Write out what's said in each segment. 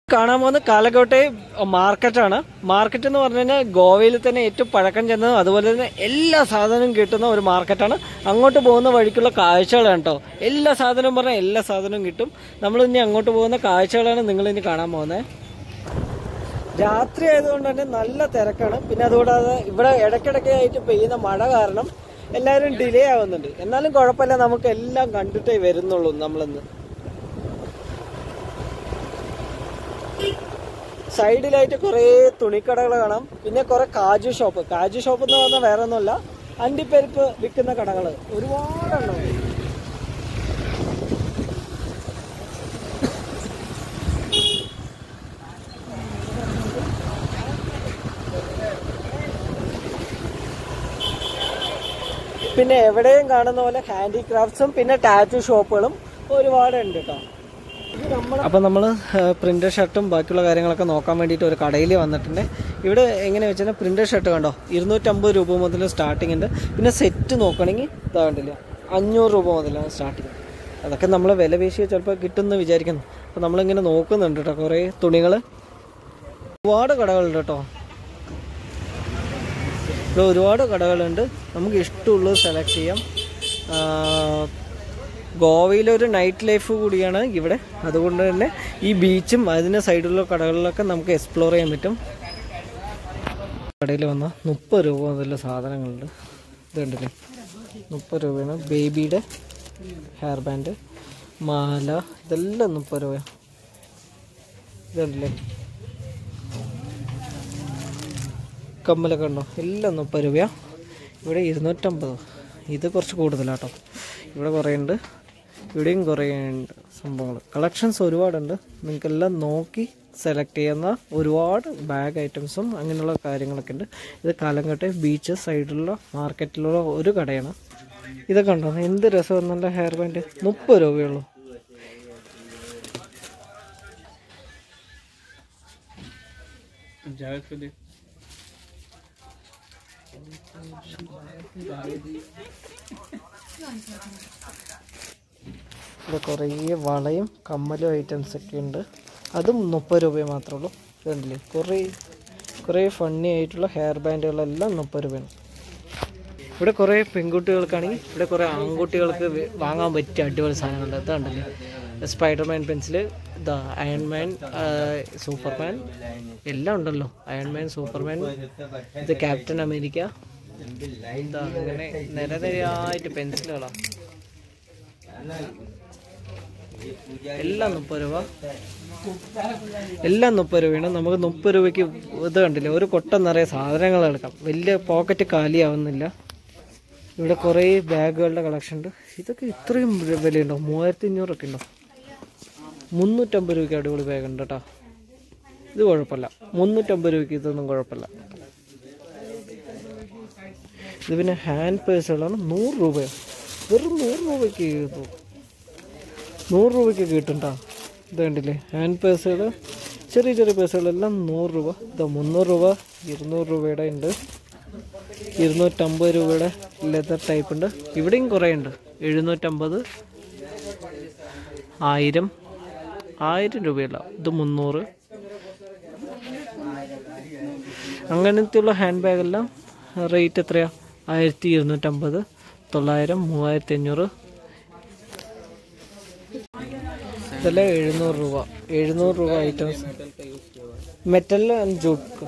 കാണാൻ പോകുന്ന കാലക്കോട്ടെ മാർക്കറ്റാണ് മാർക്കറ്റ് എന്ന് പറഞ്ഞു കഴിഞ്ഞാൽ ഗോവയിൽ തന്നെ ഏറ്റവും പഴക്കം ചെന്നതും അതുപോലെ തന്നെ എല്ലാ സാധനവും കിട്ടുന്ന ഒരു മാർക്കറ്റാണ് അങ്ങോട്ട് പോകുന്ന വഴിക്കുള്ള കാഴ്ചകളാണ് കേട്ടോ എല്ലാ സാധനവും പറഞ്ഞാൽ എല്ലാ സാധനവും കിട്ടും നമ്മൾ ഇനി അങ്ങോട്ട് പോകുന്ന കാഴ്ചകളാണ് നിങ്ങൾ ഇനി കാണാൻ പോകുന്നത് രാത്രി ആയതുകൊണ്ട് തന്നെ നല്ല തിരക്കാണ് പിന്നെ അതുകൂടാതെ ഇവിടെ ഇടയ്ക്കിടയ്ക്ക് ആയിട്ട് പെയ്യുന്ന മഴ കാരണം എല്ലാവരും ഡിലേ ആവുന്നുണ്ട് എന്നാലും കുഴപ്പമില്ല നമുക്ക് എല്ലാം കണ്ടിട്ടേ വരുന്നുള്ളൂ നമ്മളിന്ന് സൈഡിലായിട്ട് കുറേ തുണിക്കടകൾ കാണാം പിന്നെ കുറെ കാജു ഷോപ്പ് കാജു ഷോപ്പ് എന്ന് പറഞ്ഞാൽ വേറെ ഒന്നുമല്ല അണ്ടിപ്പരിപ്പ് വിൽക്കുന്ന കടകൾ ഒരുപാടെണ്ണം പിന്നെ എവിടെയും കാണുന്ന പോലെ ഹാൻഡിക്രാഫ്റ്റ്സും പിന്നെ ടാറ്റു ഷോപ്പുകളും ഒരുപാടുണ്ട് കേട്ടോ അപ്പം നമ്മൾ പ്രിൻ്റർ ഷർട്ടും ബാക്കിയുള്ള കാര്യങ്ങളൊക്കെ നോക്കാൻ വേണ്ടിയിട്ട് ഒരു കടയിൽ വന്നിട്ടുണ്ട് ഇവിടെ എങ്ങനെ വെച്ചാൽ പ്രിൻ്റർ ഷർട്ട് കണ്ടോ ഇരുന്നൂറ്റമ്പത് രൂപ മുതൽ സ്റ്റാർട്ടിംഗ് ഉണ്ട് പിന്നെ സെറ്റ് നോക്കണമെങ്കിൽ ഇതാ കണ്ടില്ല അഞ്ഞൂറ് രൂപ മുതലാണ് സ്റ്റാർട്ടിങ് അതൊക്കെ നമ്മൾ വില പേശിയ ചിലപ്പോൾ കിട്ടുമെന്ന് വിചാരിക്കുന്നു അപ്പോൾ നമ്മളിങ്ങനെ നോക്കുന്നുണ്ട് കേട്ടോ കുറേ തുണികൾ ഒരുപാട് കടകളുണ്ട് കേട്ടോ ഇവിടെ ഒരുപാട് കടകളുണ്ട് നമുക്ക് ഇഷ്ടമുള്ളത് സെലക്ട് ചെയ്യാം ആ, ഗോവയിലെ ഒരു നൈറ്റ് ലൈഫ് കൂടിയാണ് ഇവിടെ അതുകൊണ്ട് തന്നെ ഈ ബീച്ചും അതിന് സൈഡിലുള്ള കടകളിലൊക്കെ നമുക്ക് എക്സ്പ്ലോർ ചെയ്യാൻ പറ്റും കടയിൽ വന്ന മുപ്പത് രൂപ മുതലുള്ള സാധനങ്ങളുണ്ട് ഇതുണ്ടല്ലേ മുപ്പത് രൂപയാണ് ബേബിയുടെ ഹെയർ ബാൻഡ് മാല ഇതെല്ലാം മുപ്പത് രൂപ ഇതുണ്ടല്ലേ കമ്മലൊക്കെ ഉണ്ടോ എല്ലാം മുപ്പത് രൂപയാണ് ഇവിടെ ഇരുന്നൂറ്റമ്പത് ഇത് കുറച്ച് കൂടുതലാട്ടോ ഇവിടെ കുറേ ഉണ്ട് ഇവിടെയും കുറേ ഉണ്ട് സംഭവങ്ങൾ കളക്ഷൻസ് ഒരുപാടുണ്ട് നിങ്ങൾക്കെല്ലാം നോക്കി സെലക്ട് ചെയ്യുന്ന ഒരുപാട് ബാഗ് ഐറ്റംസും അങ്ങനെയുള്ള കാര്യങ്ങളൊക്കെ ഉണ്ട് ഇത് കാലങ്കട്ടെ ബീച്ച് സൈഡിലുള്ള മാർക്കറ്റിലുള്ള ഒരു കടയാണ് ഇതൊക്കെ ഉണ്ടോ എന്ത് രസം നല്ല ഹെയർ ബാൻഡ് മുപ്പത് രൂപയുള്ളൂ ഇവിടെ കുറേ വളയും കമ്മലും ഐറ്റംസ് ഒക്കെ ഉണ്ട് അതും മുപ്പത് രൂപയെ മാത്രമേ ഉള്ളൂ ഇതുണ്ടല്ലേ കുറേ കുറേ ഫണ്ണി ആയിട്ടുള്ള ഹെയർ ബാൻഡുകളെല്ലാം മുപ്പത് രൂപയാണ് ഇവിടെ കുറേ പെൺകുട്ടികൾക്കാണെങ്കിൽ ഇവിടെ കുറേ ആൺകുട്ടികൾക്ക് വേ- വാങ്ങാൻ പറ്റിയ അടിപൊളി സാധനങ്ങളുണ്ട് ഇതുണ്ടല്ലേ സ്പൈഡർമാൻ പെൻസിൽ ഇതാ അയൺമാൻ സൂപ്പർമാൻ എല്ലാം ഉണ്ടല്ലോ അയൺമാൻ സൂപ്പർമാൻ ഇത് ക്യാപ്റ്റൻ അമേരിക്ക ഇതാ അങ്ങനെ നിരനിരയായിട്ട് പെൻസിലുകളാണ് എല്ലാം മുപ്പത് രൂപ എല്ലാം മുപ്പത് രൂപയാണ് നമുക്ക് മുപ്പത് രൂപയ്ക്ക് ഇത് കണ്ടില്ലേ ഒരു കൊട്ട നിറയെ സാധനങ്ങൾ എടുക്കാം വലിയ പോക്കറ്റ് കാലിയാവുന്നില്ല ഇവിടെ കുറേ ബാഗുകളുടെ കളക്ഷൻ ഉണ്ട് ഇതൊക്കെ ഇത്രയും വിലയുണ്ടോ മൂവായിരത്തി അഞ്ഞൂറൊക്കെ ഉണ്ടോ മുന്നൂറ്റമ്പത് രൂപയ്ക്ക് അടിപൊളി ബാഗ് ഉണ്ട് കേട്ടോ ഇത് കുഴപ്പമില്ല മുന്നൂറ്റമ്പത് രൂപയ്ക്ക് ഇതൊന്നും കുഴപ്പമില്ല ഇത് പിന്നെ ഹാൻഡ് പേഴ്സുകളാണ് നൂറ് രൂപയോ വെറും നൂറ് രൂപയ്ക്ക് ഇത് നൂറ് രൂപയ്ക്ക് കിട്ടും ഇത് കണ്ടില്ലേ ഹാൻഡ് പേഴ്സുകൾ ചെറിയ ചെറിയ പേഴ്സുകളെല്ലാം നൂറ് രൂപ ഇത് മുന്നൂറ് രൂപ ഇരുന്നൂറ് രൂപയുടെ ഉണ്ട് ഇരുന്നൂറ്റമ്പത് രൂപയുടെ ലെതർ ടൈപ്പ് ഉണ്ട് ഇവിടെയും കുറേ ഉണ്ട് എഴുന്നൂറ്റമ്പത് ആയിരം ആയിരം രൂപയല്ല ഇത് മുന്നൂറ് അങ്ങനത്തെയുള്ള ഹാൻഡ് ബാഗെല്ലാം റേറ്റ് എത്രയാ ആയിരത്തി ഇരുന്നൂറ്റമ്പത് തൊള്ളായിരം മൂവായിരത്തി അഞ്ഞൂറ് ഇതെല്ലാം എഴുന്നൂറ് രൂപ എഴുന്നൂറ് രൂപ ഐറ്റംസ് മെറ്റൽ ആൻഡ് ജൂട്ട്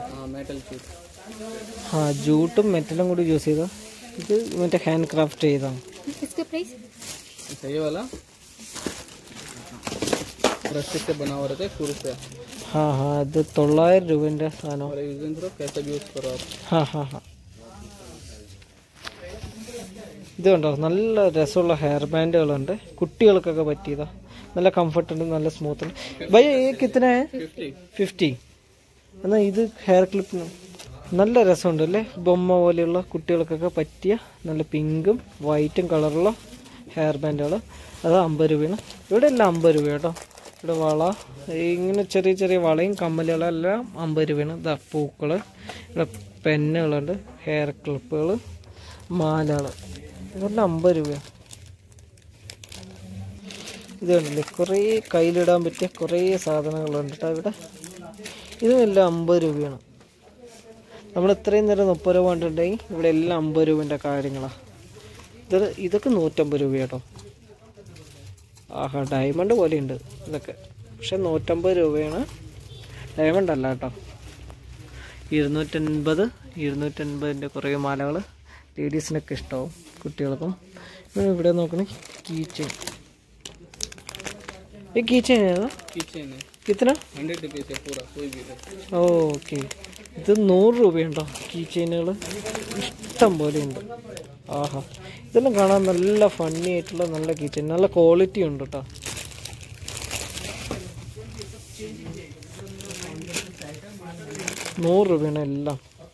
ആ ജൂട്ടും മെറ്റലും കൂടി യൂസ് ചെയ്ത ഇത് മറ്റേ ഹാൻഡ് ക്രാഫ്റ്റ് ചെയ്താണ് इसका प्राइस ये वाला प्लास्टिक से बना हुआ रहता है फूल से ഹാ ഹാ ഇത് തൊള്ളായിരം രൂപേൻ്റെ സാധനം और यूज करो कैसे भी यूज करो आप ഹാ ഹാ ഹാ ഇത് കണ്ടോ നല്ല രസമുള്ള ഹെയർ ബാൻഡുകളുണ്ട് കുട്ടികൾക്കൊക്കെ പറ്റിയതാ നല്ല കംഫർട്ട് ഉണ്ട് നല്ല സ്മൂത്ത് ഉണ്ട് ഭയ ഈ കിത്തനെ ഫിഫ്റ്റി എന്നാൽ ഇത് ഹെയർ ക്ലിപ്പിന് നല്ല രസമുണ്ട് അല്ലേ ബൊമ്മ പോലെയുള്ള കുട്ടികൾക്കൊക്കെ പറ്റിയ നല്ല പിങ്കും വൈറ്റും കളറുള്ള ഹെയർ ബാൻഡുകൾ അത് അമ്പത് രൂപയാണ് ഇവിടെ എല്ലാം അമ്പത് രൂപ കേട്ടോ ഇവിടെ വള ഇങ്ങനെ ചെറിയ ചെറിയ വളയും കമ്മലുകളെല്ലാം അമ്പത് രൂപയാണ് ഇതാ പൂക്കൾ ഇവിടെ പെന്നുകളുണ്ട് ഹെയർ ക്ലിപ്പുകൾ മാലകൾ ഇതെല്ലാം അമ്പത് രൂപയാണ് ഇത് കണ്ടില്ലേ കുറേ കയ്യിലിടാൻ പറ്റിയ കുറേ സാധനങ്ങളുണ്ട് കേട്ടോ ഇവിടെ ഇതും എല്ലാം അമ്പത് രൂപയാണ് നമ്മൾ ഇത്രയും നേരം മുപ്പത് രൂപ കണ്ടിട്ടുണ്ടെങ്കിൽ ഇവിടെ എല്ലാം അമ്പത് രൂപേൻ്റെ കാര്യങ്ങളാണ് ഇത് ഇതൊക്കെ നൂറ്റമ്പത് രൂപ കേട്ടോ ആഹാ ഡയമണ്ട് പോലെയുണ്ട് ഇതൊക്കെ പക്ഷെ നൂറ്റമ്പത് രൂപയാണ് ഡയമണ്ട് അല്ല കേട്ടോ ഇരുന്നൂറ്റൻപത് ഇരുന്നൂറ്റൻപതിൻ്റെ കുറേ മാലകൾ ലേഡീസിനൊക്കെ ഇഷ്ടമാവും കുട്ടികൾക്കും പിന്നെ ഇവിടെ നോക്കണേ കീ ചെയിൻ ഈ കീ ചെയിൻ ഏതാ किचन है കിത്തന हंड्रेड रुपीज़ है पूरा कोई भी है ഓക്കെ ഇത് നൂറ് രൂപയുണ്ടോ കീ ചെയിനുകൾ ഇഷ്ടം പോലെയുണ്ട് ആഹാ ഇതെല്ലാം കാണാൻ നല്ല ഫണ്ണി ആയിട്ടുള്ള നല്ല കീ ചെയിൻ നല്ല ക്വാളിറ്റി ഉണ്ട് കേട്ടോ നൂറ് രൂപയാണ് എല്ലാം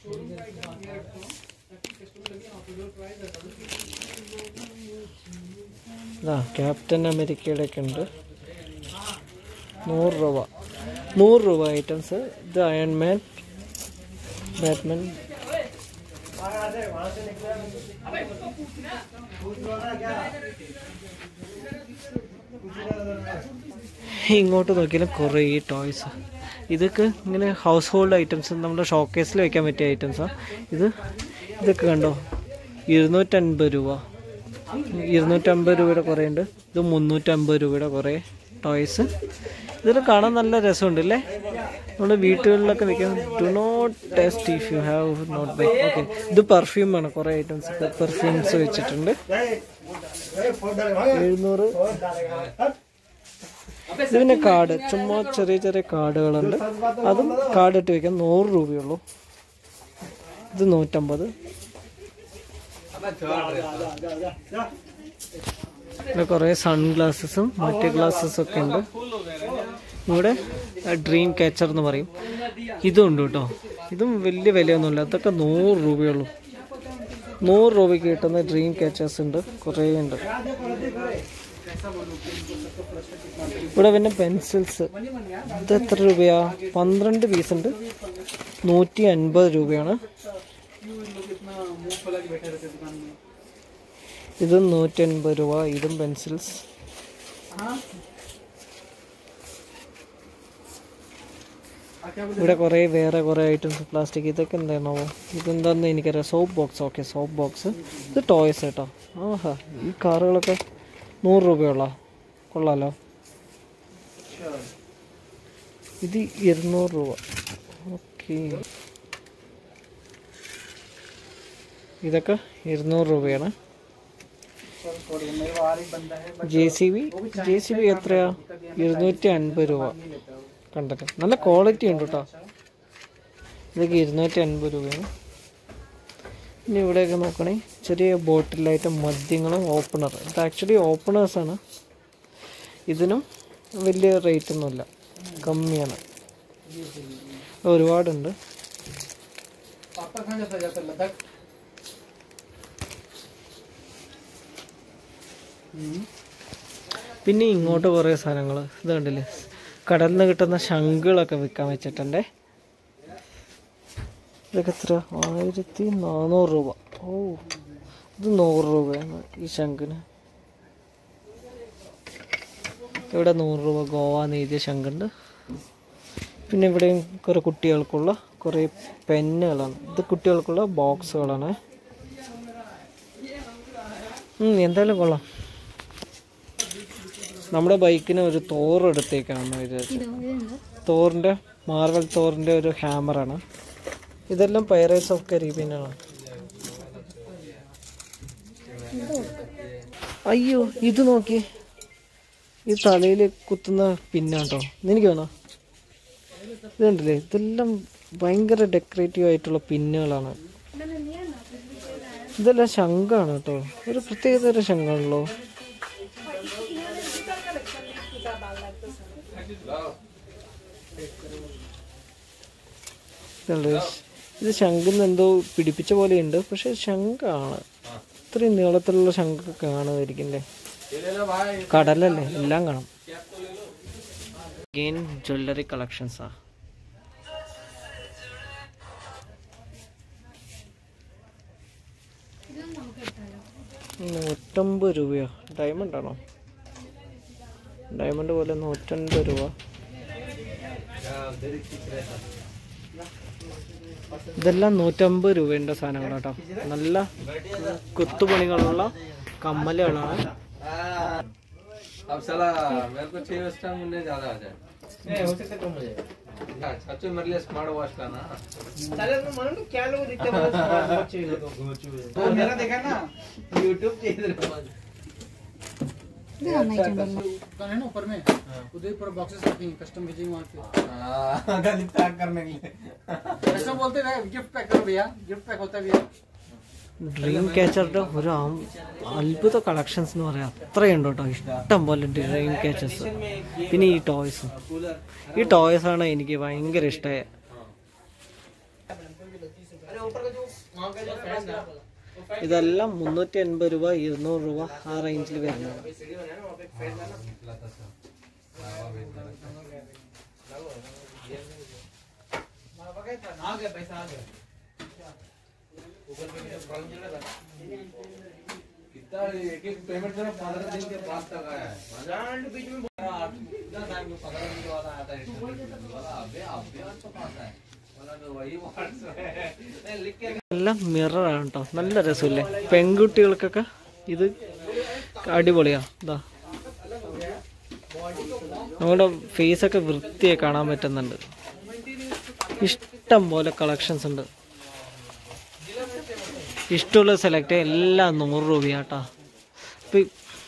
ഇതാ ക്യാപ്റ്റൻ അമേരിക്കയുടെ ഒക്കെ ഉണ്ട് നൂറ് രൂപ നൂറ് രൂപ ഐറ്റംസ് ഇത് അയൺമാൻ ബാറ്റ്മാൻ ഇങ്ങോട്ട് നോക്കിയാലും കുറേ ടോയ്സ് ഇതൊക്കെ ഇങ്ങനെ ഹൗസ് ഹോൾഡ് ഐറ്റംസ് നമ്മുടെ ഷോക്കേസിൽ വെക്കാൻ പറ്റിയ ഐറ്റംസാണ് ഇത് ഇതൊക്കെ കണ്ടോ ഇരുന്നൂറ്റൻപത് രൂപ ഇരുന്നൂറ്റമ്പത് രൂപയുടെ കുറേ ഉണ്ട് ഇത് മുന്നൂറ്റമ്പത് രൂപയുടെ കുറേ ടോയ്സ് ഇതിൽ കാണാൻ നല്ല രസമുണ്ട് അല്ലേ നമ്മുടെ വീട്ടുകളിലൊക്കെ വെക്കാൻ do not test if you have not buy okay ഇത് പെർഫ്യൂമാണ് കുറേ ഐറ്റംസ് പെർഫ്യൂംസ് വെച്ചിട്ടുണ്ട് എഴുന്നൂറ് ഇതിന്റെ കാർഡ് ചുമ്മാ ചെറിയ ചെറിയ കാർഡുകളുണ്ട് അതും കാർഡ് ഇട്ട് വെക്കാൻ നൂറ് രൂപയുള്ളൂ ഇത് നൂറ്റമ്പത് ഇവിടെ കുറേ സൺഗ്ലാസസും മറ്റേ ഗ്ലാസസും ഒക്കെ ഉണ്ട് ഇവിടെ ഡ്രീം ക്യാച്ചർ എന്ന് പറയും ഇതും ഉണ്ട് കേട്ടോ ഇതും വലിയ വിലയൊന്നുമില്ല അതൊക്കെ നൂറ് രൂപയുള്ളൂ നൂറ് രൂപയ്ക്ക് കിട്ടുന്ന ഡ്രീം ക്യാച്ചേഴ്സ് ഉണ്ട് കുറേ ഉണ്ട് ഇവിടെ പിന്നെ പെൻസിൽസ് ഇത് എത്ര രൂപയാ പന്ത്രണ്ട് പീസ് ഉണ്ട് നൂറ്റി അൻപത് രൂപയാണ് ഇതും നൂറ്റി അൻപത് രൂപ ഇതും പെൻസിൽസ് ഇവിടെ കുറേ വേറെ കുറേ ഐറ്റംസ് പ്ലാസ്റ്റിക് ഇതൊക്കെ എന്താണോ ഇതെന്താണെന്ന് എനിക്കറിയാം soap box okay soap box ഇത് ടോയ്സ് കേട്ടോ ആഹാ ഈ കാറുകളൊക്കെ നൂറ് രൂപയുള്ള കൊള്ളാലോ ഇത് ഇരുന്നൂറ് രൂപ ഓക്കെ ഇതൊക്കെ ഇരുന്നൂറ് രൂപയാണ് J C B J C B എത്രയാ ഇരുന്നൂറ്റി അൻപത് രൂപ കണ്ടിട്ട് നല്ല ക്വാളിറ്റി ഉണ്ട് കേട്ടോ ഇതൊക്കെ ഇരുന്നൂറ്റി അൻപത് രൂപയാണ് ഇനി ഇവിടെയൊക്കെ നോക്കണേ ചെറിയ ബോട്ടിലായിട്ട് മദ്യങ്ങളും ഓപ്പണർ ഇത് ആക്ച്വലി ഓപ്പണേഴ്സാണ് ഇതിനും വലിയ റേറ്റ് ഒന്നുമില്ല കമ്മിയാണ് ഒരുപാടുണ്ട് പിന്നെ ഇങ്ങോട്ട് കുറേ സാധനങ്ങൾ ഇത് കണ്ടില്ലേ കടലിൽ നിന്ന് കിട്ടുന്ന ശംഖുകളൊക്കെ വിൽക്കാൻ വെച്ചിട്ടുണ്ടേ ഇതൊക്കെ എത്ര ആയിരത്തി നാനൂറ് രൂപ ഓ ഇത് നൂറ് രൂപയാണ് ഈ ശംഖിന് ഇവിടെ നൂറ് രൂപ ഗോവ നെയ്തിയ ശംഖുണ്ട് പിന്നെ ഇവിടെയും കുറേ കുട്ടികൾക്കുള്ള കുറേ പെന്നുകളാണ് ഇത് കുട്ടികൾക്കുള്ള ബോക്സുകളാണ് ഉം, എന്തായാലും കൊള്ളാം നമ്മുടെ ബൈക്കിന് ഒരു തോറ് എടുത്തേക്കാണെന്ന് വിചാരിച്ചു തോറിൻ്റെ മാർവൽ തോറിൻ്റെ ഒരു ഹാമറാണ് ഇതെല്ലാം പൈറേറ്റ്സ് ഓഫ് കരീബിയനാണ് അയ്യോ ഇത് നോക്കി ഈ തലയിൽ കുത്തുന്ന പിന്നാട്ടോ എനിക്ക് വേണോ ഇത് കണ്ടില്ലേ ഇതെല്ലാം ഭയങ്കര ഡെക്കറേറ്റീവ് ആയിട്ടുള്ള പിന്നുകളാണ് ഇതെല്ലാം ശംഖാണ് കേട്ടോ ഒരു പ്രത്യേകതര ശംഖാണല്ലോ ഇതുണ്ട്. ഇത് ശംഖിന്ന് എന്തോ പിടിപ്പിച്ച പോലെയുണ്ട് പക്ഷെ ശംഖാണ് ഇത്രയും നീളത്തിലുള്ള ശംഖൊക്കെ കാണുമായിരിക്കില്ലേ കടലല്ലേ എല്ലാം കാണും ഗെയിൻ ജ്വല്ലറി കളക്ഷൻസാ നൂറ്റമ്പത് രൂപയോ ഡയമണ്ട് ആണോ ഡയമണ്ട് പോലെ നൂറ്റൻപത് രൂപ ഇതെല്ലാം നൂറ്റമ്പത് രൂപയുടെ സാധനങ്ങളാട്ടോ നല്ല കുത്തുപണികളുള്ള കമ്മലുകളാണ് अब साला मेरे को छह बजता मुझे ज्यादा आ जाए चाचू मेरे लिए स्मार्ट वॉच का ना है ना ऊपर में उधर पूरा बॉक्सेस रखेंगे कस्टम भेजेंगे वहाँ पे गली पैक करने के लिए ऐसा बोलते हैं गिफ्ट पैक करो भैया गिफ्ट पैक होता है भैया ഡ്രീം ക്യാച്ചറുടെ ഒരു അം- അത്ഭുത കളക്ഷൻസ് എന്ന് പറയാം അത്രയുണ്ട് കേട്ടോ ഇഷ്ടം പോലെ ഡ്രീം ക്യാച്ചേഴ്സ് പിന്നെ ഈ ടോയ്സ് ഈ ടോയ്സ് ആണ് എനിക്ക് ഭയങ്കര ഇഷ്ടമായ ഇതെല്ലാം മുന്നൂറ്റി എൺപത് രൂപ ഇരുന്നൂറ് രൂപ ആ റേഞ്ചിൽ വരുന്നതാണ് कितना एक एक पेमेंट मेरा पंद्रह दिन के बाद तक आया है इतना टाइम में पंद्रह दिन के बाद आया था वाला अबे अबे तो पास है वाला तो वही वर्ड्स है नहीं लिख के എല്ലാം മിററാണ് കേട്ടോ നല്ല രസമില്ലേ പെൺകുട്ടികൾക്കൊക്കെ ഇത് അടിപൊളിയാ ഇതാ നമ്മുടെ ഫേസൊക്കെ വൃത്തിയായി കാണാൻ പറ്റുന്നുണ്ട് ഇഷ്ടം പോലെ കളക്ഷൻസ് ഉണ്ട് ഇഷ്ടമുള്ള സെലക്ട് ചെയ്യാം എല്ലാം നൂറ് രൂപയാട്ടാ ഇപ്പം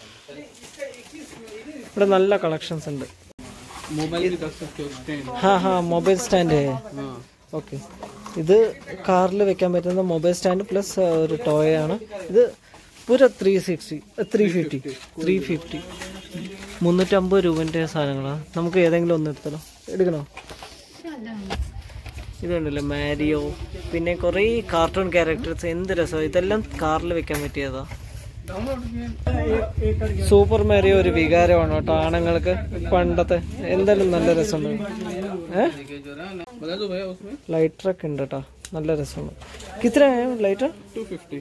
ഇവിടെ നല്ല കളക്ഷൻസ് ഉണ്ട് मोबाइल भी रख सकते हो स्टैंड ഹാ ഹാ മൊബൈൽ സ്റ്റാൻഡ് हाँ ഓക്കെ ഇത് കാറിൽ വെക്കാൻ പറ്റുന്ന മൊബൈൽ സ്റ്റാൻഡ് പ്ലസ് ഒരു ടോയ് ആണ് ഇത് പൂര three sixty three fifty three fifty മുന്നൂറ്റമ്പത് രൂപൻ്റെ സാധനങ്ങളാണ് നമുക്ക് ഏതെങ്കിലും ഒന്ന് എടുത്തല്ലോ എടുക്കണോ ഇതുണ്ടല്ലോ മാരിയോ പിന്നെ കുറേ കാർട്ടൂൺ ക്യാരക്ടേഴ്സ് എന്ത് രസം ഇതെല്ലാം കാറിൽ വെക്കാൻ പറ്റിയതാ സൂപ്പർ മാരിയോ ഒരു വികാരമാണ് കേട്ടോ ആണുങ്ങൾക്ക് പണ്ടത്തെ എന്തായാലും നല്ല രസമുണ്ട് ഏഹ് देखिए जो है ना बता दो भैया उसमें ലൈറ്റർ ഒക്കെ ഉണ്ട് കേട്ടോ നല്ല രസമാണ് കിത്ര ലൈറ്റർ टू फिफ्टी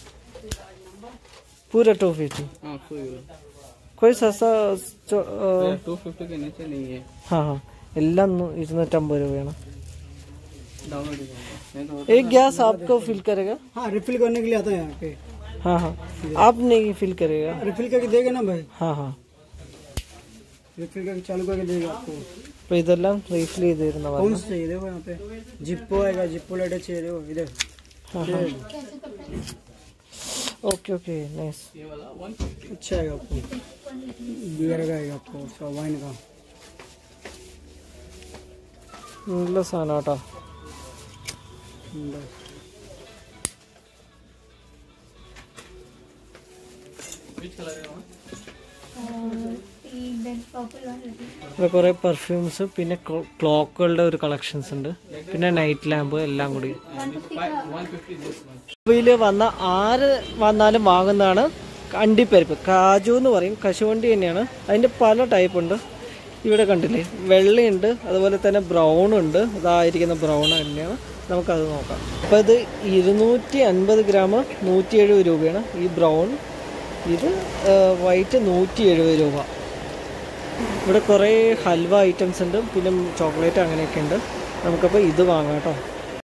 पूरा टू फिफ्टी हाँ कोई कोई सस्ता जो, अ, टू फिफ्टी के नीचे नहीं है हाँ हाँ എല്ലാം നൂ- ഇരുന്നൂറ്റമ്പത് രൂപയാണ് डाउनलोड नहीं तो एक गैस आपको फिल करेगा हाँ रिफिल करने के लिए आता है यहाँ पे हाँ हाँ आप नहीं फिल करेगा रिफिल करके देगा ना भाई हाँ हाँ रिफिल करके चालू करके देगा आपको അപ്പോൾ ഇതെല്ലാം റീഫിൽ ചെയ്തിരുന്ന कौन പറഞ്ഞു सा चाहिए देखो यहाँ पे जिप्पो आएगा जिप्पो लाइटर चाहिए देखो इधर हाँ हाँ ओके ओके नाइस ये वाला वन अच्छा आएगा आपको बियर का आएगा आपको उसका वाइन का നല്ല സാധനം കേട്ടോ बस। विच कलर है वहाँ ഇവിടെ കുറേ പെർഫ്യൂംസ് പിന്നെ ക്ലോക്കുകളുടെ ഒരു കളക്ഷൻസ് ഉണ്ട് പിന്നെ നൈറ്റ് ലാമ്പ് എല്ലാം കൂടി वन फिफ्टी दिस वन ഇതിൽ വന്ന ആര് വന്നാലും വാങ്ങുന്നതാണ് അണ്ടിപ്പരിപ്പ് കാജു എന്ന് പറയും കശുവണ്ടി തന്നെയാണ് അതിൻ്റെ പല ടൈപ്പ് ഉണ്ട് ഇവിടെ കണ്ടില്ലേ വെള്ളയുണ്ട് അതുപോലെ തന്നെ ബ്രൗൺ ഉണ്ട് ഇതായിരിക്കുന്ന ബ്രൗൺ തന്നെയാണ് നമുക്കത് നോക്കാം അപ്പോൾ ഇത് ഇരുന്നൂറ്റി അൻപത് ഗ്രാം നൂറ്റി എഴുപത് രൂപയാണ് ഈ ബ്രൗൺ ഇത് വൈറ്റ് നൂറ്റി എഴുപത് രൂപ ഇവിടെ കുറേ ഹൽവ ഐറ്റംസ് ഉണ്ട് പിന്നെ ചോക്ലേറ്റ് അങ്ങനെയൊക്കെ ഉണ്ട് നമുക്കപ്പോൾ ഇത് വാങ്ങാം കേട്ടോ